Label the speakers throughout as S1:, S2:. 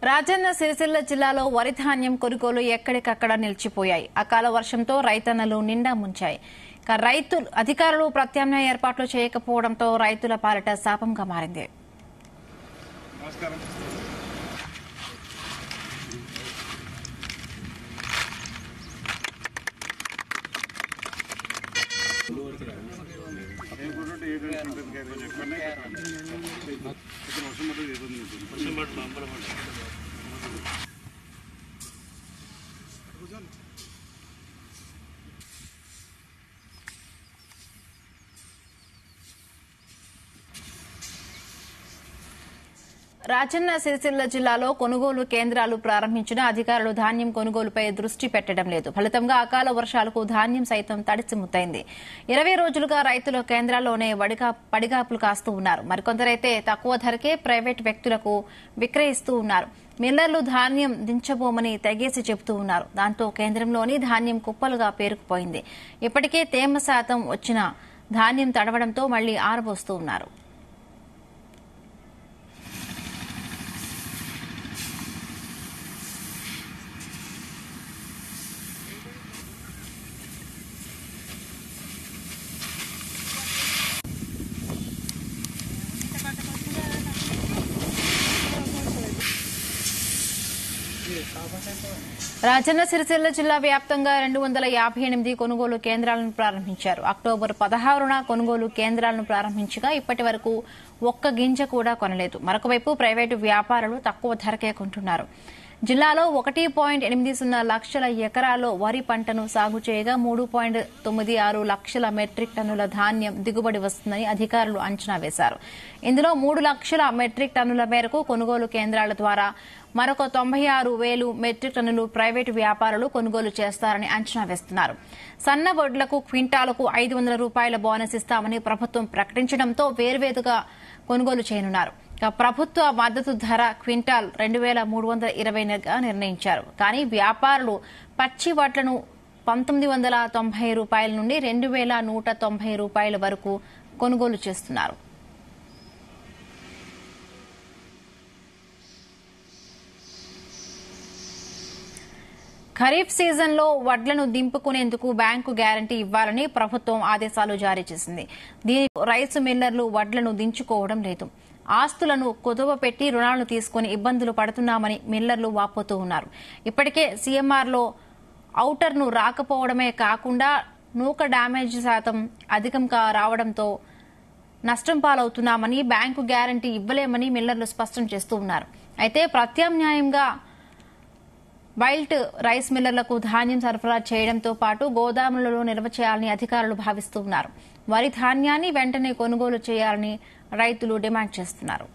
S1: రాజన్న సిరిసిల్ల జిల్లాలో వరి ధాన్యం కొనుగోలు ఎక్కడికక్కడ నిలిచిపోయాయి అకాల వర్షంతో రైతన్నలు నిండా ముంచాయి ఇక రైతులు అధికారులు ప్రత్యామ్నాయ ఏర్పాట్లు చేయకపోవడంతో రైతుల పాలిట శాపంగా మారింది రాజన్న సిరిసిల్ల జిల్లాలో కొనుగోలు కేంద్రాలు ప్రారంభించిన అధికారులు ధాన్యం కొనుగోలుపై దృష్టి పెట్టడం లేదు ఫలితంగా అకాల వర్షాలకు ధాన్యం సైతం తడిసి ముద్దైంది ఇరవై రోజులుగా రైతులు కేంద్రాల్లోనే వడిగా పడిగాపులు కాస్తూ ఉన్నారు మరికొందరైతే తక్కువ ధరకే ప్రైవేట్ వ్యక్తులకు విక్రయిస్తూ ఉన్నారు మిల్లర్లు ధాన్యం దించబోమని తెగేసి చెబుతూ ఉన్నారు దాంతో కేంద్రంలోని ధాన్యం కుప్పలుగా పేరుకుపోయింది ఇప్పటికే తేమ శాతం వచ్చిన ధాన్యం తడవడంతో మళ్లీ ఆరబోస్తూ ఉన్నారు రాజన్న సిరిసిల్ల జిల్లా వ్యాప్తంగా రెండు వందల యాభై ఎనిమిది కొనుగోలు కేంద్రాలను ప్రారంభించారు అక్టోబర్ పదహారున కొనుగోలు కేంద్రాలను ప్రారంభించగా ఇప్పటి వరకు ఒక్క గింజ కూడా కొనలేదు మరొకవైపు ప్రైవేటు వ్యాపారులు తక్కువ ధరకే కొంటున్నారు జిల్లాలో ఒకటి పాయింట్ ఎనిమిది సున్నా లక్షల ఎకరాల్లో వరి పంటను సాగు చేయగా మూడు పాయింట్ తొమ్మిది ఆరు లక్షల మెట్రిక్ టన్నుల ధాన్యం దిగుబడి వస్తుందని అధికారులు అంచనా వేశారు ఇందులో మూడు లక్షల మెట్రిక్ టన్నుల మేరకు కొనుగోలు కేంద్రాల ద్వారా మరొక తొంభై ఆరు వేలు మెట్రిక్ టన్నులు ప్రైవేటు వ్యాపారులు కొనుగోలు చేస్తారని అంచనా వేస్తున్నారు సన్న వడ్లకు క్వింటాలకు ఐదు వందల రూపాయల బోనస్ ఇస్తామని ప్రభుత్వం ప్రకటించడంతో వేర్వేరుగా కొనుగోలు చేయనున్నారు ఇక ప్రభుత్వ మద్దతు ధర క్వింటాల్ రెండు వేల మూడు వందల ఇరవైగా నిర్ణయించారు కానీ వ్యాపారులు పచ్చి వడ్లను పంతొమ్మిది వందల తొంభై రూపాయల నుండి రెండు వేల నూట తొంభై రూపాయల వరకు కొనుగోలు చేస్తున్నారు ఖరీఫ్ సీజన్లో వడ్లను దింపుకునేందుకు బ్యాంకు గ్యారంటీ ఇవ్వాలని ప్రభుత్వం ఆదేశాలు జారీ చేసింది దీనికి రైసు మిల్లర్లు వడ్లను దించుకోవడం లేదు ఆస్తులను కుదువ పెట్టి రుణాలను తీసుకుని ఇబ్బందులు పడుతున్నామని మిల్లర్లు వాపోతూ ఉన్నారు ఇప్పటికే సీఎంఆర్లో ఔటర్ను రాకపోవడమే కాకుండా నూక డ్యామేజ్ శాతం అధికంగా రావడంతో నష్టం పాలవుతున్నామని బ్యాంకు గ్యారంటీ ఇవ్వలేమని మిల్లర్లు స్పష్టం చేస్తూ ఉన్నారు అయితే ప్రత్యామ్నాయంగా వైల్ట్ రైస్ మిల్లర్లకు ధాన్యం సరఫరా చేయడంతో పాటు గోదాములలో నిల్వ చేయాలని అధికారులు భావిస్తూ ఉన్నారు వరి ధాన్యాన్ని వెంటనే కొనుగోలు చేయాలని రైతులు డిమాండ్ చేస్తున్నారు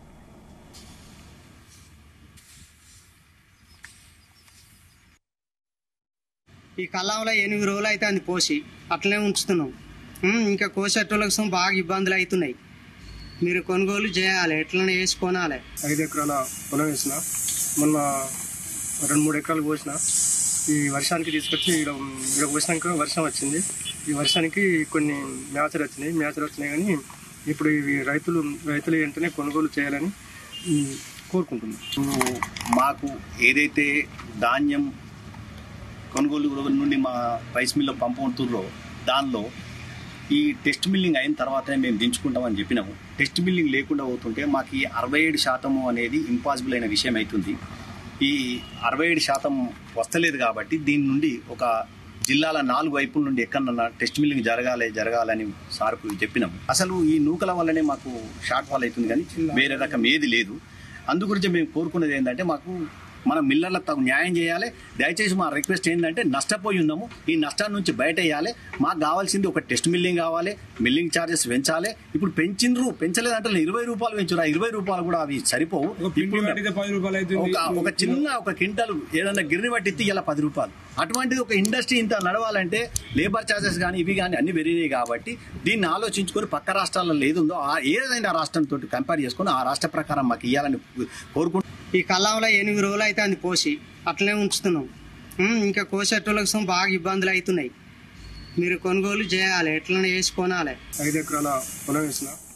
S2: ఈ కళ్ళంలో ఎనిమిది రోజులు అయితే అది పోసి అట్లనే ఉంచుతున్నాం ఉమ్, ఇంకా కోసేటోళ్ళకి బాగా ఇబ్బందులు అవుతున్నాయి మీరు కొనుగోలు చేయాలి ఎట్లనే వేసి కొనాలి
S3: ఐదు ఎకరాల పొలం వేసిన మొన్న రెండు మూడు ఎకరాలు పోసిన ఈ వర్షానికి తీసుకొచ్చి ఇక్కడ ఇక్కడ పోసినాక వర్షం వచ్చింది ఈ వర్షానికి కొన్ని మ్యాచర్ వచ్చినాయి మ్యాచర్ వచ్చినాయి కానీ ఇప్పుడు ఇవి రైతులు రైతులు వెంటనే కొనుగోలు చేయాలని ఉమ్, కోరుకుంటున్నాం
S4: ఇప్పుడు మాకు ఏదైతే ధాన్యం కొనుగోలు నుండి మా రైస్ మిల్లో పంపుతుందో దానిలో ఈ టెస్ట్ మిల్లింగ్ అయిన తర్వాతనే మేము దించుకుంటామని చెప్పినాము టెస్ట్ మిల్లింగ్ లేకుండా పోతుంటే మాకు ఈ అరవై ఏడు శాతము అనేది ఇంపాసిబుల్ అయిన విషయం అవుతుంది ఈ అరవై ఏడు శాతం వస్తలేదు కాబట్టి దీని నుండి ఒక జిల్లాల నాలుగు వైపుల నుండి ఎక్కడన్నా టెస్ట్ మిల్లింగ్ జరగాలి జరగాలని సార్కు చెప్పినాము అసలు ఈ నూకల వల్లనే మాకు షార్ట్ ఫాల్ అవుతుంది కానీ వేరే రకం ఏది లేదు అందు గురించి మేము కోరుకున్నది ఏంటంటే మాకు మన మిల్లర్లకు తగు న్యాయం చేయాలి దయచేసి మా రిక్వెస్ట్ ఏంటంటే నష్టపోయి ఉన్నాము ఈ నష్టాన్ని నుంచి బయట వేయాలి మాకు కావాల్సింది ఒక టెస్ట్ మిల్లింగ్ కావాలి మిల్లింగ్ ఛార్జెస్ పెంచాలి ఇప్పుడు పెంచిండ్రు పెంచలేదంటే ఇరవై రూపాయలు పెంచురు ఆ ఇరవై రూపాయలు కూడా అవి సరిపోవు ఇప్పుడు
S5: పది రూపాయలు అవుతుంది
S4: ఒక ఒక చిన్న ఒక క్వింటల్ ఏదైనా గిరిని పట్టిస్తే ఇలా పది రూపాయలు అటువంటిది ఒక ఇండస్ట్రీ ఇంత నడవాలంటే లేబర్ ఛార్జెస్ కానీ ఇవి కానీ అన్ని పెరిగినాయి కాబట్టి దీన్ని ఆలోచించుకొని పక్క రాష్ట్రాల్లో ఏదుందో ఆ ఏదైనా రాష్ట్రంతో కంపేర్ చేసుకొని ఆ రాష్ట్ర ప్రకారం మాకు ఇవ్వాలని కోరుకుంటున్నాం
S2: ఈ కళ్ళంలో ఎనిమిది రోజులు అయితే అది పోసి అట్లనే ఉంచుతున్నాం ఉమ్, ఇంకా కోసేటోళ్ళకి బాగా ఇబ్బందులు అవుతున్నాయి మీరు కొనుగోలు చేయాలి ఎట్లనే వేసి కొనాలి
S3: ఐదు ఎకరాల పొలం వేసిన